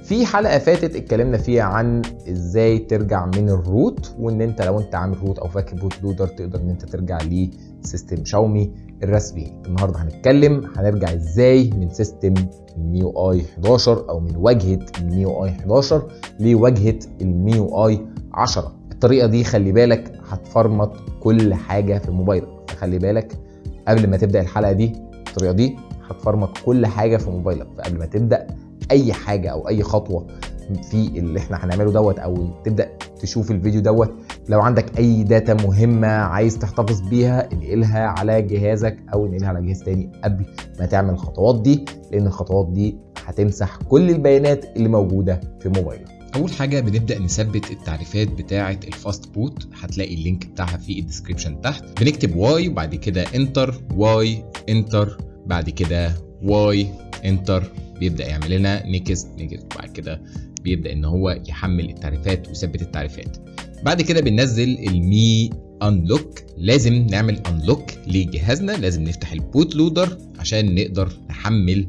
في حلقه فاتت اتكلمنا فيها عن ازاي ترجع من الروت وان انت لو انت عامل روت او فاكر بوت لودر تقدر ان انت ترجع لسيستم شاومي الرسمي النهارده هنتكلم هنرجع ازاي من سيستم الميو اي 11 او من واجهه الميو اي 11 لواجهه الميو اي 10 الطريقه دي خلي بالك هتفرمط كل حاجه في موبايلك فخلي بالك قبل ما تبدا الحلقه دي الطريقه دي هتفرمط كل حاجه في موبايلك فقبل ما تبدا اي حاجه او اي خطوه في اللي احنا هنعمله دوت او تبدا تشوف الفيديو دوت لو عندك اي داتا مهمه عايز تحتفظ بيها انقلها على جهازك او انقلها على جهاز تاني قبل ما تعمل الخطوات دي لان الخطوات دي هتمسح كل البيانات اللي موجوده في موبايلك اول حاجه بنبدا نثبت التعريفات بتاعه الفاست بوت هتلاقي اللينك بتاعها في الديسكربشن تحت بنكتب واي وبعد كده انتر واي انتر بعد كده واي انتر بيبدا يعمل لنا نيكست نيكست بعد كده بيبدا ان هو يحمل التعريفات ويثبت التعريفات بعد كده بننزل المي انلوك لازم نعمل انلوك لجهازنا لازم نفتح البوت لودر عشان نقدر نحمل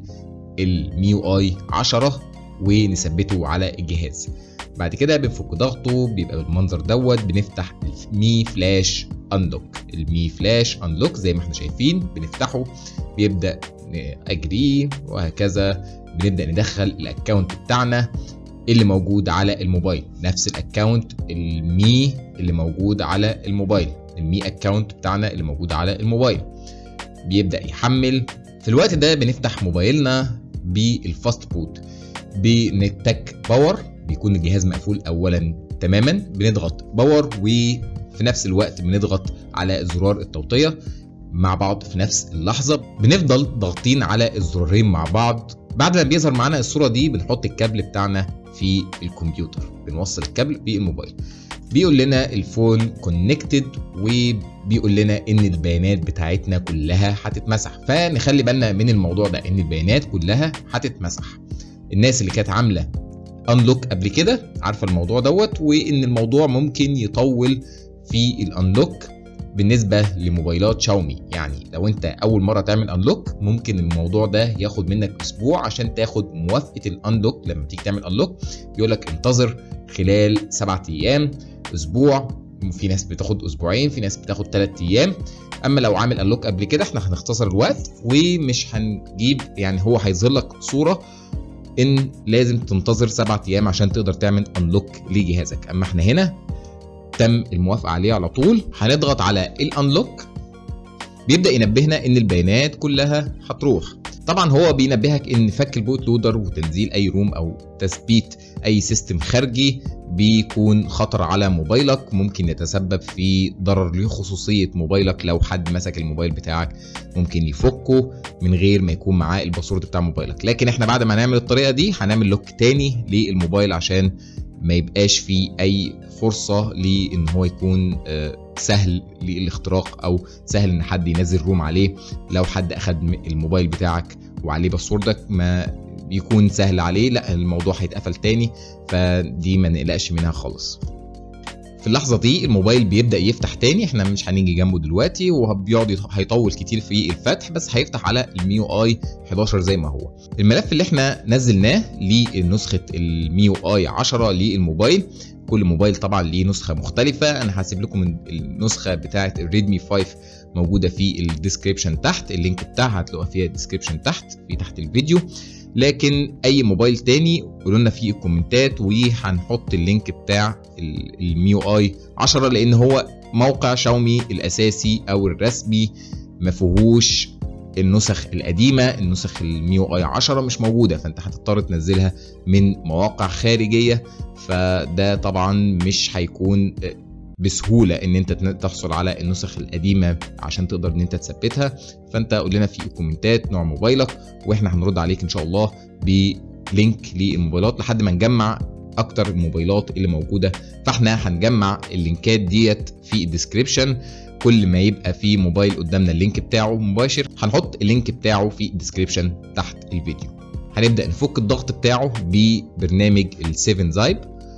الميو اي 10 ونثبته على الجهاز بعد كده بنفك ضغطه بيبقى بالمنظر دوت بنفتح المي فلاش انلوك المي فلاش انلوك زي ما احنا شايفين بنفتحه بيبدا اجري وهكذا بنبدا ندخل الاكونت بتاعنا اللي موجود على الموبايل نفس الاكونت المي اللي موجود على الموبايل المي اكونت بتاعنا اللي موجود على الموبايل بيبدا يحمل في الوقت ده بنفتح موبايلنا بالفاست بوت بنتك باور بيكون الجهاز مقفول اولا تماما بنضغط باور وفي نفس الوقت بنضغط على زرار التوطيه مع بعض في نفس اللحظه بنفضل ضاغطين على الزرارين مع بعض بعد ما بيظهر معانا الصوره دي بنحط الكابل بتاعنا في الكمبيوتر بنوصل الكابل بالموبايل بيقول لنا الفون كونكتد وبيقول لنا ان البيانات بتاعتنا كلها هتتمسح فنخلي بالنا من الموضوع ده ان البيانات كلها هتتمسح الناس اللي كانت عامله انلوك قبل كده عارفه الموضوع دوت وان الموضوع ممكن يطول في الانلوك بالنسبه لموبايلات شاومي يعني لو انت اول مره تعمل انلوك ممكن الموضوع ده ياخد منك اسبوع عشان تاخد موافقه الانلوك لما تيجي تعمل انلوك يقول لك انتظر خلال سبعة ايام اسبوع في ناس بتاخد اسبوعين في ناس بتاخد 3 ايام اما لو عامل انلوك قبل كده احنا هنختصر الوقت ومش هنجيب يعني هو هيظهر لك صوره ان لازم تنتظر سبعة ايام عشان تقدر تعمل انلوك لجهازك اما احنا هنا تم الموافقه عليه على طول هنضغط على الانلوك بيبدا ينبهنا ان البيانات كلها هتروح طبعا هو بينبهك ان فك البوت لودر وتنزيل اي روم او تثبيت اي سيستم خارجي بيكون خطر على موبايلك ممكن يتسبب في ضرر لخصوصيه موبايلك لو حد مسك الموبايل بتاعك ممكن يفكه من غير ما يكون معاه الباسورد بتاع موبايلك لكن احنا بعد ما نعمل الطريقه دي هنعمل لوك تاني للموبايل عشان ما يبقاش فيه اي فرصه لان هو يكون سهل للاختراق او سهل ان حد ينزل روم عليه لو حد اخد الموبايل بتاعك وعليه باسوردك ما بيكون سهل عليه لا الموضوع هيتقفل تاني فدي ما نقلقش منها خالص في اللحظه دي الموبايل بيبدا يفتح تاني احنا مش هنيجي جنبه دلوقتي وبيقعد هيطول كتير في الفتح بس هيفتح على الميو اي 11 زي ما هو الملف اللي احنا نزلناه لنسخه الميو اي 10 للموبايل كل موبايل طبعا ليه نسخه مختلفه انا هسيب لكم النسخه بتاعه الريدمي 5 موجوده في الديسكريبشن تحت اللينك بتاعها هتلاقوها فيها الديسكريبشن تحت في تحت الفيديو لكن اي موبايل تاني قولوا لنا في الكومنتات وهنحط اللينك بتاع الميو اي 10 لان هو موقع شاومي الاساسي او الرسمي ما فيهوش النسخ القديمه النسخ الميو اي 10 مش موجوده فانت هتضطر تنزلها من مواقع خارجيه فده طبعا مش هيكون بسهوله ان انت تحصل على النسخ القديمه عشان تقدر ان انت تثبتها فانت قول لنا في الكومنتات نوع موبايلك واحنا هنرد عليك ان شاء الله بلينك للموبايلات لحد ما نجمع اكتر الموبايلات اللي موجوده فاحنا هنجمع اللينكات ديت في الديسكريبشن كل ما يبقى في موبايل قدامنا اللينك بتاعه مباشر هنحط اللينك بتاعه في الديسكريبشن تحت الفيديو هنبدا نفك الضغط بتاعه ببرنامج ال7 زايب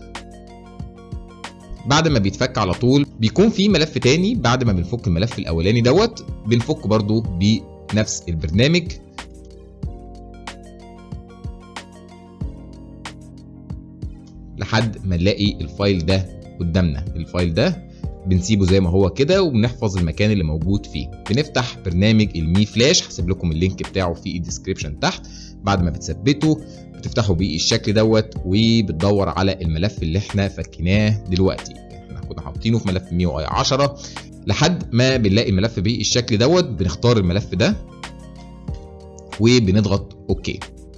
بعد ما بيتفك على طول بيكون في ملف تاني بعد ما بنفك الملف الاولاني دوت بنفك برضو بنفس البرنامج لحد ما نلاقي الفايل ده قدامنا الفايل ده بنسيبه زي ما هو كده وبنحفظ المكان اللي موجود فيه بنفتح برنامج المي فلاش هسيب لكم اللينك بتاعه في الديسكريبشن تحت بعد ما بتثبته بتفتحوا بيه الشكل دوت وبتدور على الملف اللي احنا فكيناه دلوقتي احنا كنا حاطينه في ملف ميو اي 10 لحد ما بنلاقي الملف بالشكل دوت بنختار الملف ده وبنضغط اوكي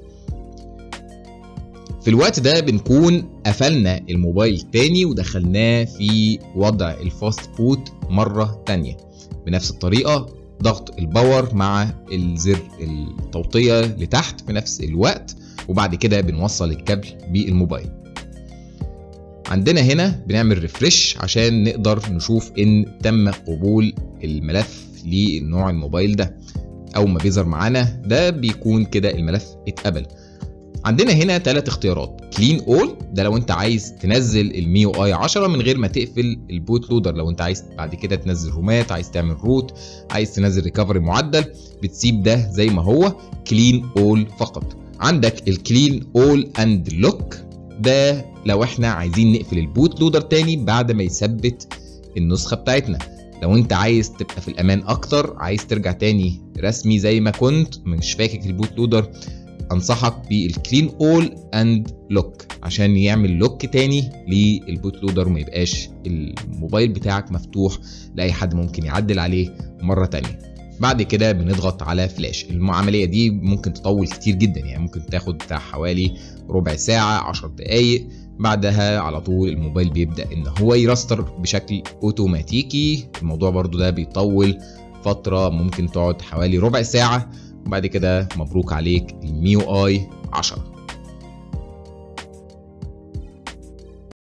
في الوقت ده بنكون قفلنا الموبايل تاني ودخلناه في وضع الفاست بوت مرة تانية بنفس الطريقة ضغط الباور مع الزر التوطية لتحت في نفس الوقت وبعد كده بنوصل الكابل بالموبايل عندنا هنا بنعمل ريفرش عشان نقدر نشوف ان تم قبول الملف لنوع الموبايل ده اول ما بيظهر معانا ده بيكون كده الملف اتقبل عندنا هنا ثلاث اختيارات كلين اول ده لو انت عايز تنزل الميو اي 10 من غير ما تقفل البوت لودر لو انت عايز بعد كده تنزل رومات عايز تعمل روت عايز تنزل ريكفري معدل بتسيب ده زي ما هو كلين اول فقط عندك الكلين اول اند لوك ده لو احنا عايزين نقفل البوت لودر تاني بعد ما يثبت النسخه بتاعتنا لو انت عايز تبقى في الامان اكتر عايز ترجع تاني رسمي زي ما كنت مش فاكك البوت لودر انصحك بالكلين اول اند لوك عشان يعمل لوك تاني للبوت لودر وما يبقاش الموبايل بتاعك مفتوح لاي حد ممكن يعدل عليه مره تانية بعد كده بنضغط على فلاش العمليه دي ممكن تطول كتير جدا يعني ممكن تاخد بتاع حوالي ربع ساعه 10 دقايق بعدها على طول الموبايل بيبدا ان هو يراستر بشكل اوتوماتيكي الموضوع برضو ده بيطول فتره ممكن تقعد حوالي ربع ساعه وبعد كده مبروك عليك الميو اي 10